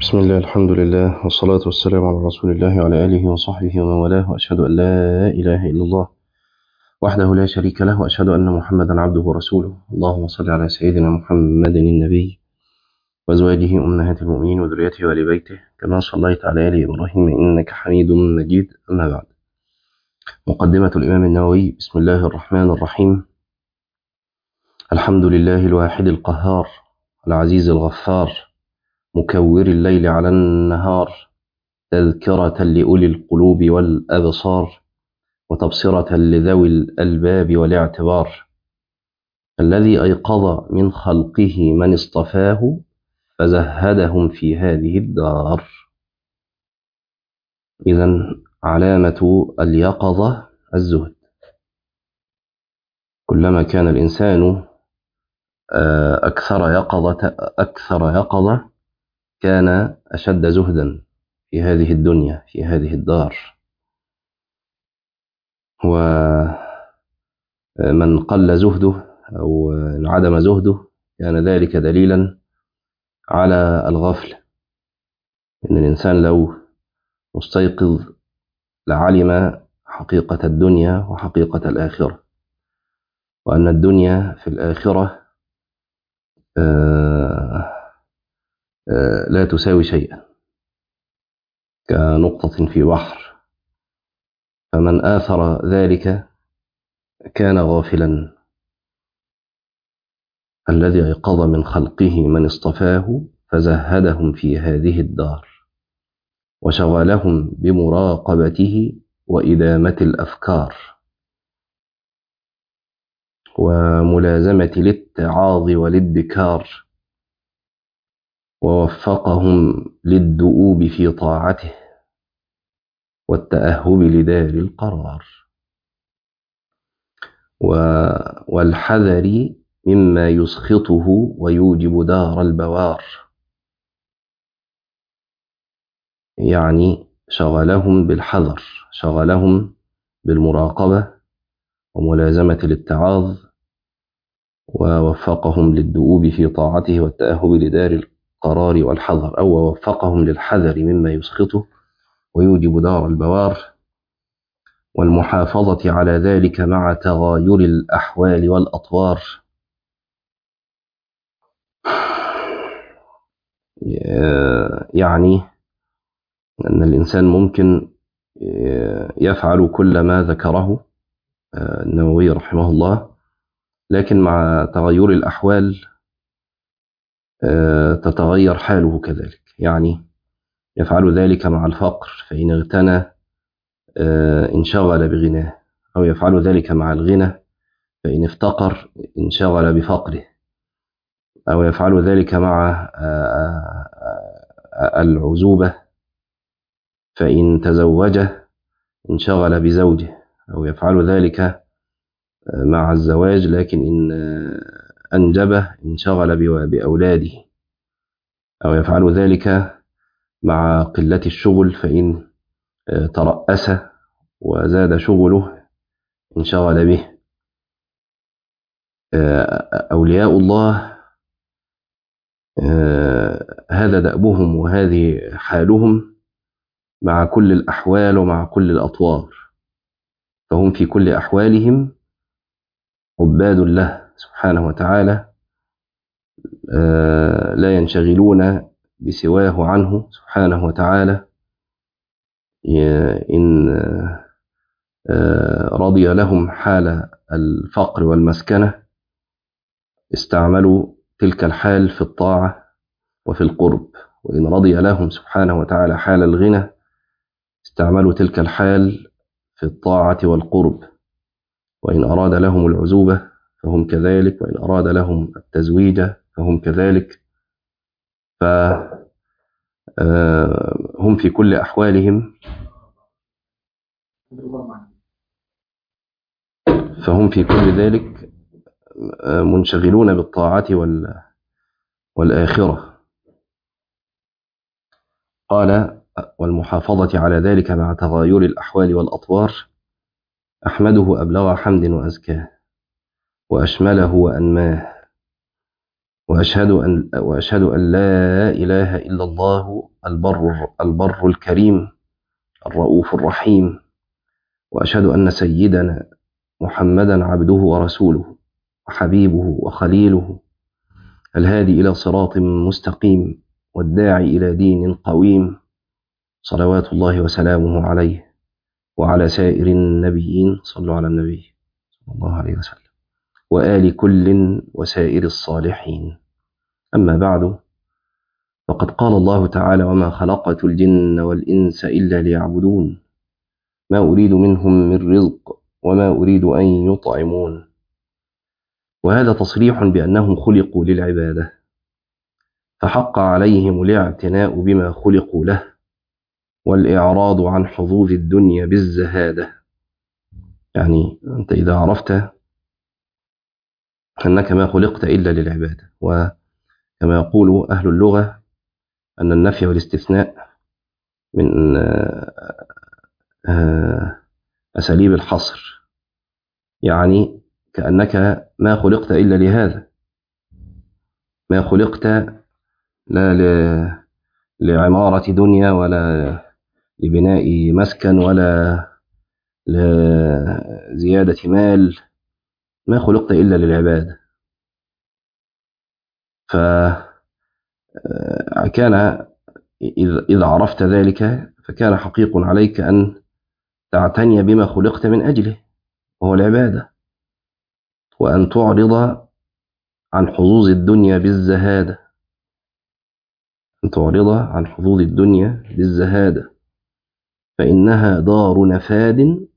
بسم الله الحمد لله والصلاة والسلام على رسول الله وعلى آله وصحبه ومن والاه وأشهد أن لا إله إلا الله وحده لا شريك له وأشهد أن محمدا عبده ورسوله اللهم صل على سيدنا محمد النبي وأزواجه أمهات المؤمنين وذريته وآل بيته كما صليت على آل إبراهيم إنك حميد مجيد أما بعد مقدمة الإمام النووي بسم الله الرحمن الرحيم الحمد لله الواحد القهار العزيز الغفار مكور الليل على النهار تذكرة لأولي القلوب والأبصار وتبصرة لذوي الألباب والاعتبار الذي أيقظ من خلقه من اصطفاه فزهدهم في هذه الدار إذا علامة اليقظة الزهد كلما كان الإنسان أكثر يقظة أكثر يقظة كان أشد زهدا في هذه الدنيا في هذه الدار ومن قل زهده أو انعدم زهده كان ذلك دليلا على الغفل إن الإنسان لو مستيقظ لعلم حقيقة الدنيا وحقيقة الآخرة وأن الدنيا في الآخرة لا تساوي شيئا كنقطة في بحر فمن آثر ذلك كان غافلا الذي أيقظ من خلقه من اصطفاه فزهدهم في هذه الدار وشغلهم بمراقبته وإدامة الأفكار وملازمة الاتعاظ والادكار ووفقهم للدؤوب في طاعته والتأهب لدار القرار والحذر مما يسخطه ويوجب دار البوار يعني شغلهم بالحذر شغلهم بالمراقبة وملازمة الاتعاظ ووفقهم للدؤوب في طاعته والتأهب لدار القرار والحذر أو وفقهم للحذر مما يسخطه ويوجب دار البوار والمحافظة على ذلك مع تغاير الأحوال والأطوار يعني أن الإنسان ممكن يفعل كل ما ذكره النووي رحمه الله لكن مع تغير الأحوال تتغير حاله كذلك يعني يفعل ذلك مع الفقر فإن اغتنى انشغل بغناه أو يفعل ذلك مع الغنى فإن افتقر انشغل بفقره أو يفعل ذلك مع العزوبة فإن تزوج انشغل بزوجه أو يفعل ذلك مع الزواج لكن إن أنجبه انشغل بأولاده أو يفعل ذلك مع قلة الشغل فإن ترأس وزاد شغله انشغل به أولياء الله هذا دأبهم وهذه حالهم مع كل الأحوال ومع كل الأطوار فهم في كل أحوالهم عباد له سبحانه وتعالى لا ينشغلون بسواه عنه سبحانه وتعالى إن رضي لهم حال الفقر والمسكنة استعملوا تلك الحال في الطاعة وفي القرب وإن رضي لهم سبحانه وتعالى حال الغنى استعملوا تلك الحال في الطاعة والقرب وإن أراد لهم العزوبة فهم كذلك وإن أراد لهم التزويج فهم كذلك فهم في كل أحوالهم فهم في كل ذلك منشغلون بالطاعة وال والآخرة قال والمحافظة على ذلك مع تغاير الأحوال والأطوار أحمده أبلغ حمد وأزكاه وأشمله وأنماه وأشهد أن وأشهد أن لا إله إلا الله البر البر الكريم الرؤوف الرحيم وأشهد أن سيدنا محمدا عبده ورسوله وحبيبه وخليله الهادي إلى صراط مستقيم والداعي إلى دين قويم صلوات الله وسلامه عليه وعلى سائر النبيين صلوا على النبي صلى الله عليه وسلم وآل كل وسائر الصالحين أما بعد فقد قال الله تعالى وما خلقت الجن والإنس إلا ليعبدون ما أريد منهم من رزق وما أريد أن يطعمون وهذا تصريح بأنهم خلقوا للعبادة فحق عليهم الاعتناء بما خلقوا له والإعراض عن حظوظ الدنيا بالزهادة يعني أنت إذا عرفت أنك ما خلقت إلا للعبادة وكما يقول أهل اللغة أن النفي والاستثناء من أساليب الحصر يعني كأنك ما خلقت إلا لهذا ما خلقت لا ل... لعمارة دنيا ولا لبناء مسكن ولا لزيادة مال ما خلقت إلا للعبادة فكان إذا عرفت ذلك فكان حقيق عليك أن تعتني بما خلقت من أجله وهو العبادة وأن تعرض عن حظوظ الدنيا بالزهادة أن تعرض عن حظوظ الدنيا بالزهادة فإنها دار نفاد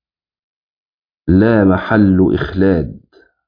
لا محل إخلاد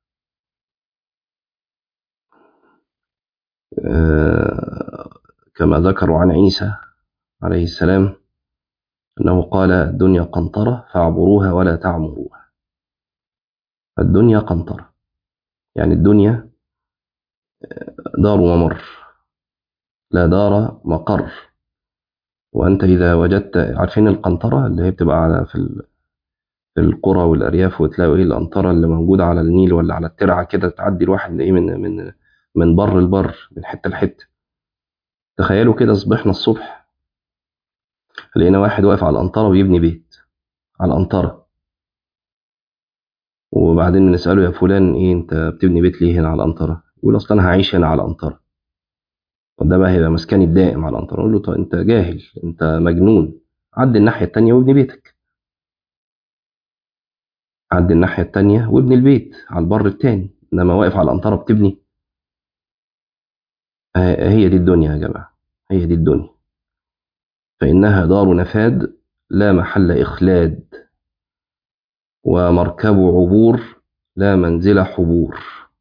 كما ذكروا عن عيسى عليه السلام أنه قال الدنيا قنطرة فاعبروها ولا تعمروها الدنيا قنطرة يعني الدنيا دار ممر لا دار مقر وأنت إذا وجدت عارفين القنطرة اللي هي بتبقى على في في القرى والأرياف وتلاقوا إيه القنطرة اللي موجودة على النيل ولا على الترعة كده تعدي الواحد إيه من من من بر لبر من حتة لحتة تخيلوا كده صبحنا الصبح لقينا واحد واقف على القنطرة ويبني بيت على القنطرة وبعدين بنسأله يا فلان إيه أنت بتبني بيت ليه هنا على القنطرة؟ يقول أصل أنا هعيش هنا على القنطرة وده بقى هيبقى مسكني الدائم على القنطرة أقول له طيب أنت جاهل أنت مجنون عدي الناحية التانية وابني بيتك عدي الناحية التانية وابني البيت على البر التاني إنما واقف على القنطرة بتبني هي دي الدنيا يا جماعة هي دي الدنيا فإنها دار نفاد لا محل إخلاد ومركب عبور لا منزل حبور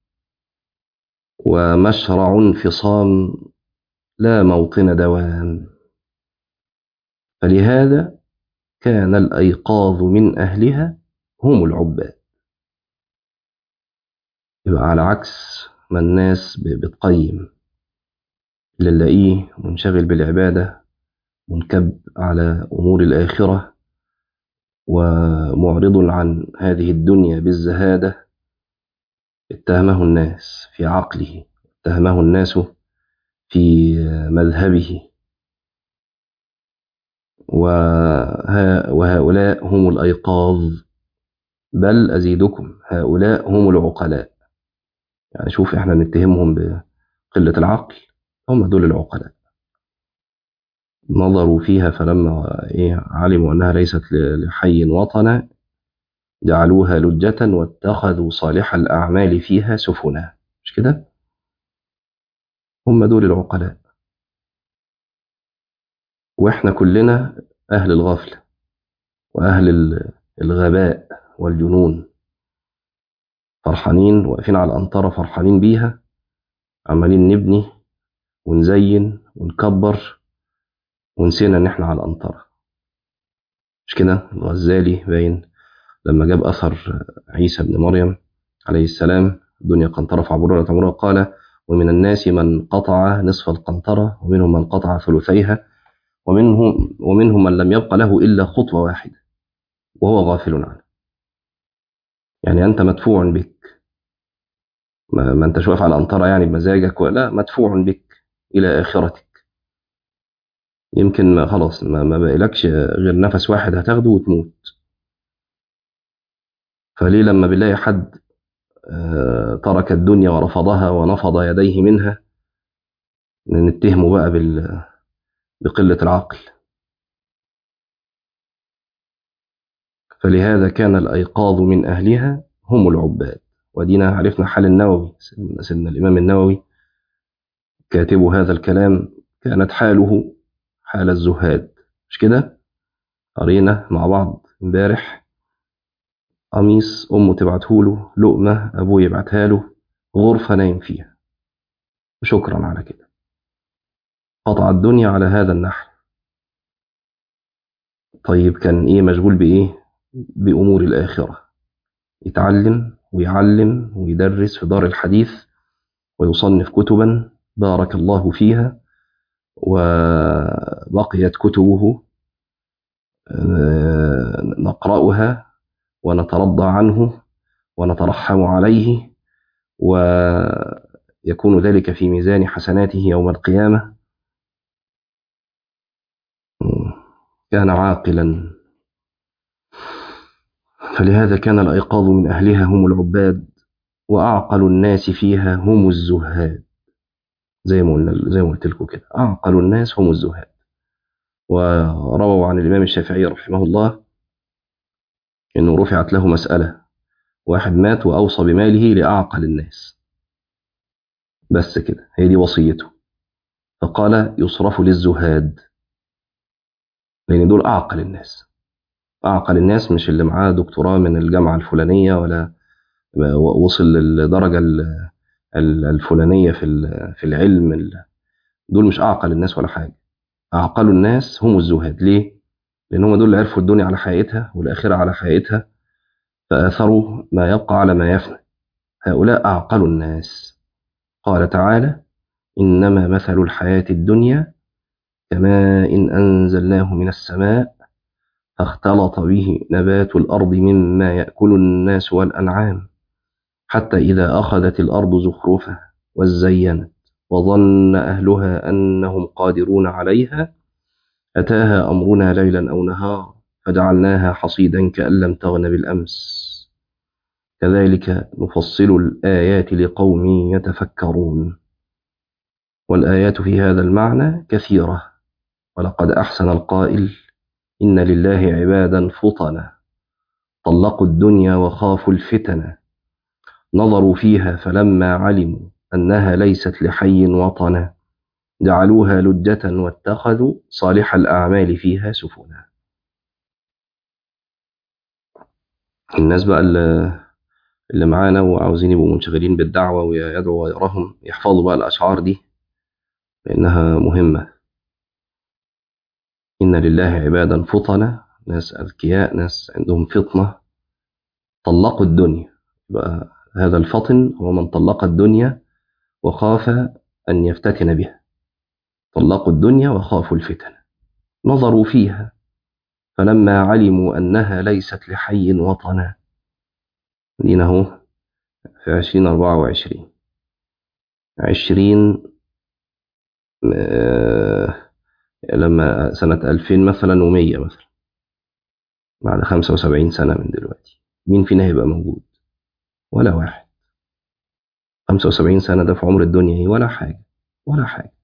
ومشرع انفصام لا موطن دوام فلهذا كان الأيقاظ من أهلها هم العباد يبقى على عكس ما الناس بتقيم اللي نلاقيه منشغل بالعبادة منكب على أمور الآخرة ومعرض عن هذه الدنيا بالزهادة اتهمه الناس في عقله اتهمه الناس في مذهبه وهؤلاء هم الأيقاظ بل أزيدكم هؤلاء هم العقلاء يعني شوف احنا نتهمهم بقلة العقل هم دول العقلاء نظروا فيها فلما إيه علموا أنها ليست لحي وطنا جعلوها لجة واتخذوا صالح الأعمال فيها سفنا مش كده؟ هم دول العقلاء وإحنا كلنا أهل الغفلة وأهل الغباء والجنون فرحانين واقفين على الأنطرة فرحانين بيها عمالين نبني ونزين ونكبر ونسينا ان احنا على القنطرة مش كده الغزالي باين لما جاب اثر عيسى بن مريم عليه السلام الدنيا قنطرة فاعبدوها ولا تعبدوها قال ومن الناس من قطع نصف القنطرة ومنهم من قطع ثلثيها ومنهم ومنهم من لم يبق له إلا خطوة واحدة وهو غافل عنه يعني أنت مدفوع بك ما, ما انتش واقف على الأنطرة يعني بمزاجك ولا مدفوع بك إلى آخرتك يمكن ما خلاص ما, ما بقلكش غير نفس واحد هتاخده وتموت فليه لما بنلاقي حد آه، ترك الدنيا ورفضها ونفض يديه منها نتهمه بقى بال بقلة العقل فلهذا كان الأيقاظ من أهلها هم العباد ودينا عرفنا حال النووي سيدنا الإمام النووي كاتب هذا الكلام كانت حاله حال الزهاد مش كده قرينا مع بعض امبارح قميص أمه تبعته له لقمة أبوه يبعتها له غرفة نايم فيها شكرا على كده قطع الدنيا على هذا النحو طيب كان إيه مشغول بإيه بأمور الآخرة يتعلم ويعلم ويدرس في دار الحديث ويصنف كتبا بارك الله فيها وبقيت كتبه آه، نقرأها ونترضى عنه ونترحم عليه ويكون ذلك في ميزان حسناته يوم القيامة كان عاقلا فلهذا كان الأيقاظ من أهلها هم العباد وأعقل الناس فيها هم الزهاد زي ما قلنا زي ما قلت لكم كده أعقل الناس هم الزهاد ورووا عن الإمام الشافعي رحمه الله إنه رفعت له مسألة واحد مات وأوصى بماله لأعقل الناس بس كده هي دي وصيته فقال يصرف للزهاد لأن دول أعقل الناس أعقل الناس مش اللي معاه دكتوراه من الجامعة الفلانية ولا وصل للدرجة ال- ال- الفلانية في ال- في العلم ال- دول مش أعقل الناس ولا حاجة أعقل الناس هم الزهاد ليه؟ لأن هم دول اللي عرفوا الدنيا على حقيقتها والآخرة على حقيقتها فآثروا ما يبقى على ما يفنى هؤلاء أعقل الناس قال تعالى إنما مثل الحياة الدنيا كماء إن أنزلناه من السماء فاختلط به نبات الأرض مما يأكل الناس والأنعام حتى إذا أخذت الأرض زخرفها وزينت وظن أهلها أنهم قادرون عليها أتاها أمرنا ليلا أو نهارا فجعلناها حصيدا كأن لم تغن بالأمس كذلك نفصل الآيات لقوم يتفكرون والآيات في هذا المعنى كثيرة ولقد أحسن القائل إن لله عبادا فطنا طلقوا الدنيا وخافوا الفتن نظروا فيها فلما علموا أنها ليست لحي وطنا جعلوها لجة واتخذوا صالح الأعمال فيها سفنا الناس بقى اللي اللي معانا وعاوزين يبقوا منشغلين بالدعوة ويدعوا غيرهم يحفظوا بقى الأشعار دي لأنها مهمة إن لله عبادا فطنة ناس أذكياء ناس عندهم فطنة طلقوا الدنيا يبقى هذا الفطن هو من طلق الدنيا وخاف أن يفتتن بها طلقوا الدنيا وخافوا الفتن نظروا فيها فلما علموا أنها ليست لحي وطنا دينا هو في عشرين أربعة وعشرين عشرين آه، لما سنة ألفين مثلا ومية مثلا بعد خمسة وسبعين سنة من دلوقتي مين فينا هيبقى موجود ولا واحد خمسة وسبعين سنة ده في عمر الدنيا ايه ولا حاجة ولا حاجة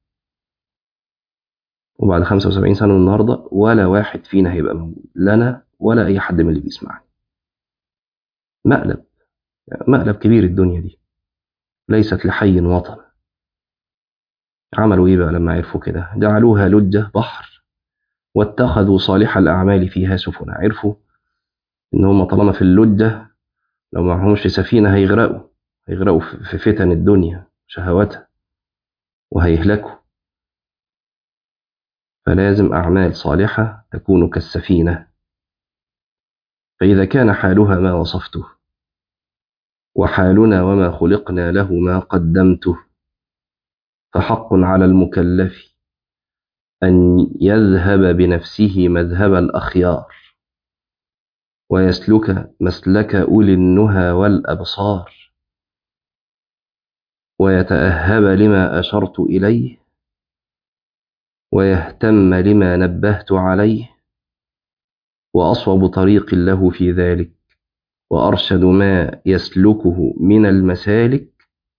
وبعد خمسة وسبعين سنة من النهاردة ولا واحد فينا هيبقى موجود لا أنا ولا أي حد من اللي بيسمعني مقلب مقلب كبير الدنيا دي ليست لحي وطن عملوا ايه بقى لما عرفوا كده جعلوها لجة بحر واتخذوا صالح الأعمال فيها سفنا عرفوا إن هم طالما في اللجة لو معهمش سفينة هيغرقوا هيغرقوا في فتن الدنيا شهواتها وهيهلكوا فلازم أعمال صالحة تكون كالسفينة فإذا كان حالها ما وصفته وحالنا وما خلقنا له ما قدمته فحق على المكلف أن يذهب بنفسه مذهب الأخيار ويسلك مسلك أولي النهى والأبصار ويتأهب لما أشرت إليه ويهتم لما نبهت عليه وأصوب طريق له في ذلك وأرشد ما يسلكه من المسالك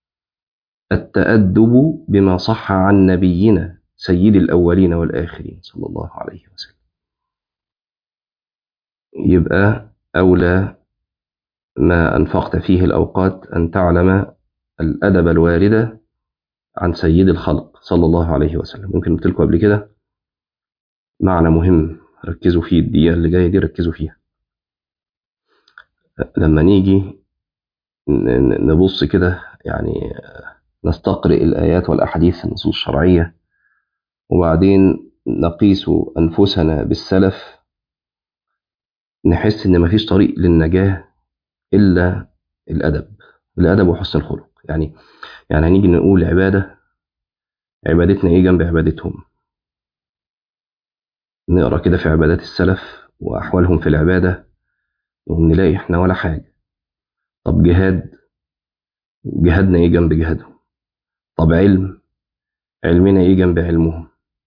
التأدب بما صح عن نبينا سيد الأولين والآخرين صلى الله عليه وسلم يبقى أولى ما أنفقت فيه الأوقات أن تعلم الأدب الواردة عن سيد الخلق صلى الله عليه وسلم ممكن قلت لكم قبل كده معنى مهم ركزوا فيه الدقيقة اللي جاية دي ركزوا فيها لما نيجي نبص كده يعني نستقرئ الآيات والأحاديث النصوص الشرعية وبعدين نقيس أنفسنا بالسلف نحس إن مفيش طريق للنجاة إلا الأدب الأدب وحسن الخلق يعني يعني هنيجي نقول عبادة عبادتنا إيه جنب عبادتهم نقرأ كده في عبادات السلف وأحوالهم في العبادة ونلاقي إحنا ولا حاجة طب جهاد جهادنا إيه جنب جهادهم طب علم علمنا إيه جنب علمهم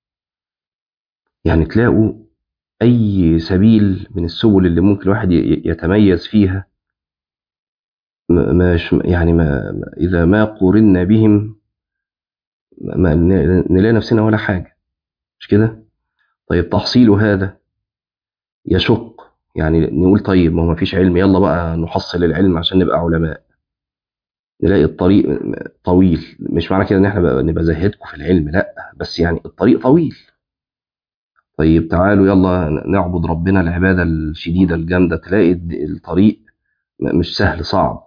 يعني تلاقوا أي سبيل من السبل اللي ممكن الواحد يتميز فيها مش يعني ما إذا ما قورنا بهم ما نلاقي نفسنا ولا حاجة مش كده طيب تحصيل هذا يشق يعني نقول طيب ما هو مفيش علم يلا بقى نحصل العلم عشان نبقى علماء نلاقي الطريق طويل مش معنى كده ان احنا نبقى زهدكم في العلم لا بس يعني الطريق طويل طيب تعالوا يلا نعبد ربنا العبادة الشديدة الجامدة تلاقي الطريق مش سهل صعب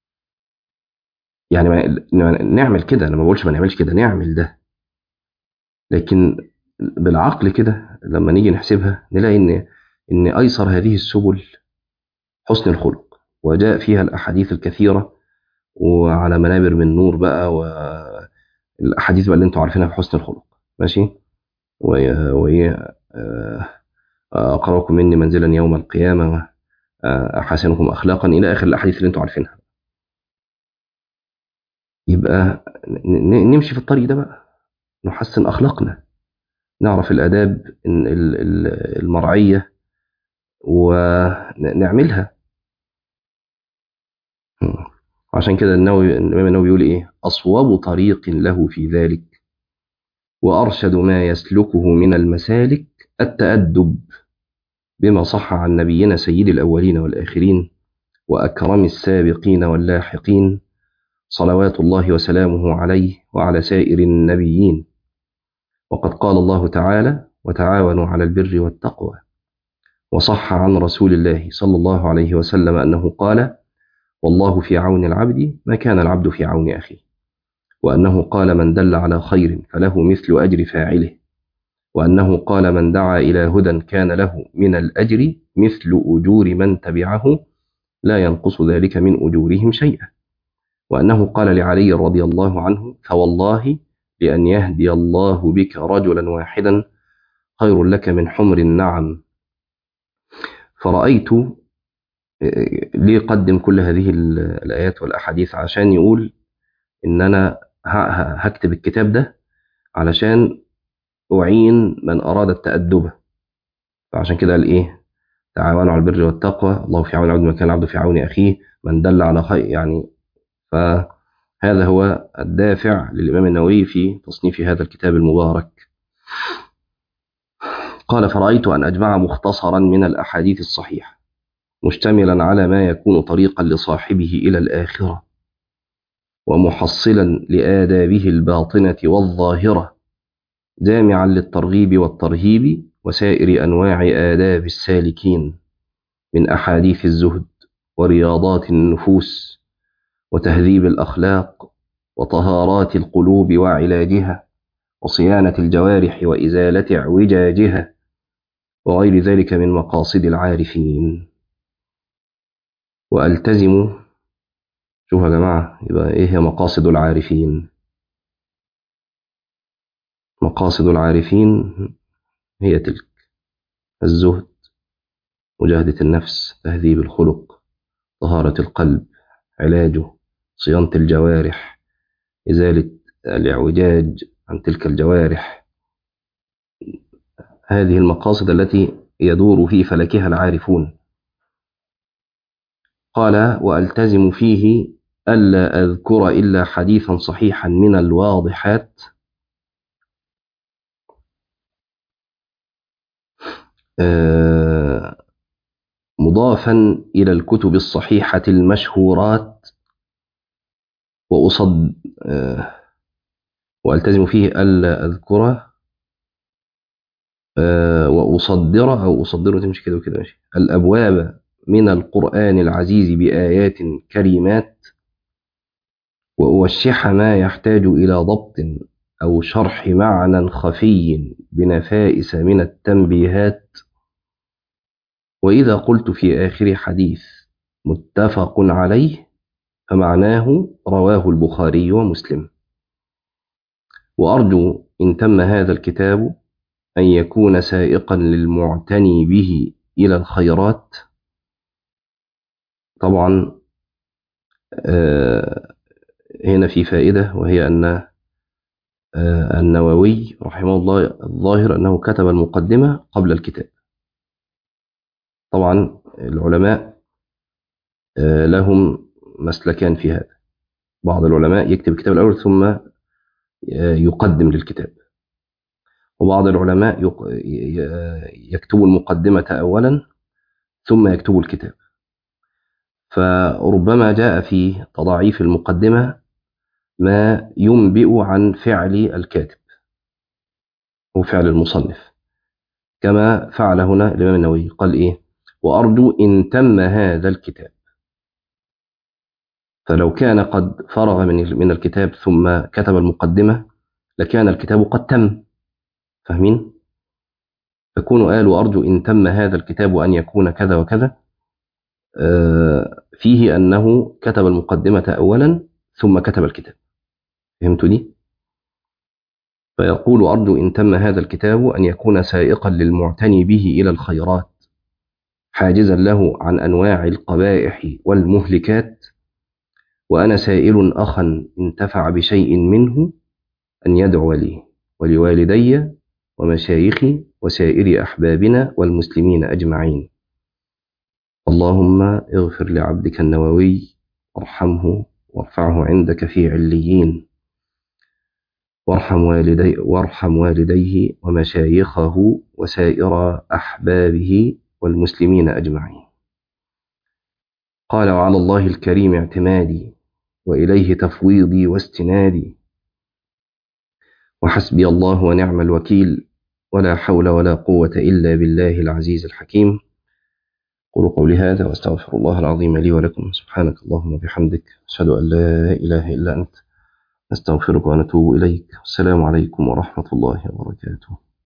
يعني نعمل كده انا ما بقولش ما نعملش كده نعمل ده لكن بالعقل كده لما نيجي نحسبها نلاقي ان ان ايسر هذه السبل حسن الخلق وجاء فيها الاحاديث الكثيره وعلى منابر من نور بقى والاحاديث بقى اللي انتوا عارفينها في حسن الخلق ماشي وهي اقربكم مني منزلا يوم القيامه احسنكم اخلاقا الى اخر الاحاديث اللي انتوا عارفينها يبقى نمشي في الطريق ده بقى نحسن اخلاقنا نعرف الاداب المرعيه ونعملها عشان كده النووي الامام النووي بيقول ايه اصوب طريق له في ذلك وارشد ما يسلكه من المسالك التادب بما صح عن نبينا سيد الاولين والاخرين واكرم السابقين واللاحقين صلوات الله وسلامه عليه وعلى سائر النبيين وقد قال الله تعالى وتعاونوا على البر والتقوى وصح عن رسول الله صلى الله عليه وسلم انه قال والله في عون العبد ما كان العبد في عون اخيه وانه قال من دل على خير فله مثل اجر فاعله وانه قال من دعا الى هدى كان له من الاجر مثل اجور من تبعه لا ينقص ذلك من اجورهم شيئا وانه قال لعلي رضي الله عنه فوالله لان يهدي الله بك رجلا واحدا خير لك من حمر النعم فرأيت ليه قدم كل هذه الآيات والأحاديث عشان يقول إن أنا هكتب الكتاب ده علشان أعين من أراد التأدب فعشان كده قال إيه تعاونوا على البر والتقوى الله في عون العبد ما كان العبد في عون أخيه من دل على خير يعني فهذا هو الدافع للإمام النووي في تصنيف هذا الكتاب المبارك قال فرأيت أن أجمع مختصرا من الأحاديث الصحيحة مشتملا على ما يكون طريقا لصاحبه إلى الآخرة ومحصلا لآدابه الباطنة والظاهرة جامعا للترغيب والترهيب وسائر أنواع آداب السالكين من أحاديث الزهد ورياضات النفوس وتهذيب الأخلاق وطهارات القلوب وعلاجها وصيانة الجوارح وإزالة اعوجاجها وغير ذلك من مقاصد العارفين وألتزم شوف يا جماعة يبقى إيه هي مقاصد العارفين مقاصد العارفين هي تلك الزهد مجاهدة النفس تهذيب الخلق طهارة القلب علاجه صيانة الجوارح إزالة الاعوجاج عن تلك الجوارح هذه المقاصد التي يدور في فلكها العارفون قال وألتزم فيه ألا أذكر إلا حديثا صحيحا من الواضحات مضافا إلى الكتب الصحيحة المشهورات وأصد وألتزم فيه ألا أذكره وأصدر أو أصدر تمشي كده وكده ماشي الأبواب من القرآن العزيز بآيات كريمات وأوشح ما يحتاج إلى ضبط أو شرح معنى خفي بنفائس من التنبيهات وإذا قلت في آخر حديث متفق عليه فمعناه رواه البخاري ومسلم وأرجو إن تم هذا الكتاب أن يكون سائقا للمعتني به إلى الخيرات طبعا هنا في فائدة وهي أن النووي رحمه الله الظاهر أنه كتب المقدمة قبل الكتاب طبعا العلماء لهم مسلكان في هذا بعض العلماء يكتب الكتاب الأول ثم يقدم للكتاب وبعض العلماء يكتب المقدمة أولا ثم يكتب الكتاب فربما جاء في تضاعيف المقدمة ما ينبئ عن فعل الكاتب هو فعل المصنف كما فعل هنا الإمام النووي قال إيه وأرجو إن تم هذا الكتاب فلو كان قد فرغ من من الكتاب ثم كتب المقدمة لكان الكتاب قد تم فاهمين فكون قال وأرجو إن تم هذا الكتاب أن يكون كذا وكذا فيه أنه كتب المقدمة أولا ثم كتب الكتاب فهمتوا دي؟ فيقول أرجو إن تم هذا الكتاب أن يكون سائقا للمعتني به إلى الخيرات حاجزا له عن أنواع القبائح والمهلكات وأنا سائل أخا انتفع بشيء منه أن يدعو لي ولوالدي ومشايخي وسائر أحبابنا والمسلمين أجمعين اللهم اغفر لعبدك النووي وارحمه وارفعه عندك في عليين وارحم والدي وارحم والديه ومشايخه وسائر أحبابه والمسلمين أجمعين قال وعلى الله الكريم اعتمادي وإليه تفويضي واستنادي وحسبي الله ونعم الوكيل ولا حول ولا قوة إلا بالله العزيز الحكيم قولوا قولي هذا واستغفر الله العظيم لي ولكم سبحانك اللهم وبحمدك أشهد أن لا إله إلا أنت نستغفرك ونتوب إليك السلام عليكم ورحمة الله وبركاته